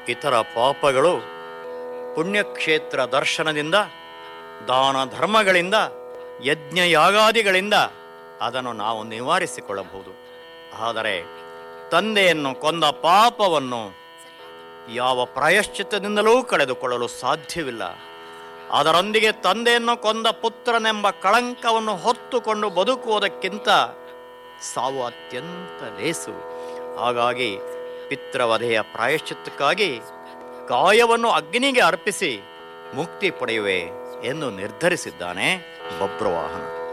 ಇತರ ಪಾಪಗಳು ಪುಣ್ಯಕ್ಷೇತ್ರ ದರ್ಶನದಿಂದ ದಾನ ಧರ್ಮಗಳಿಂದ ಯಜ್ಞ ಯಾಗಾದಿಗಳಿಂದ ಅದನ್ನು ನಾವು ನಿವಾರಿಸಿಕೊಳ್ಳಬಹುದು ಆದರೆ ತಂದೆಯನ್ನು ಕೊಂದ ಪಾಪವನ್ನು ಯಾವ ಪ್ರಾಯಶ್ಚಿತ್ತದಿಂದಲೂ ಕಳೆದುಕೊಳ್ಳಲು ಸಾಧ್ಯವಿಲ್ಲ ಅದರೊಂದಿಗೆ ತಂದೆಯನ್ನು ಕೊಂದ ಪುತ್ರನೆಂಬ ಕಳಂಕವನ್ನು ಹೊತ್ತುಕೊಂಡು ಬದುಕುವುದಕ್ಕಿಂತ ಸಾವು ಅತ್ಯಂತ ಲೇಸು ಹಾಗಾಗಿ ಪಿತ್ರವಧೆಯ ಪ್ರಾಯಶ್ಚಿತ್ತಕ್ಕಾಗಿ ಕಾಯವನ್ನು ಅಗ್ನಿಗೆ ಅರ್ಪಿಸಿ ಮುಕ್ತಿ ಪಡೆಯುವೆ ಎಂದು ನಿರ್ಧರಿಸಿದ್ದಾನೆ ಬಬ್ರವಾಹನ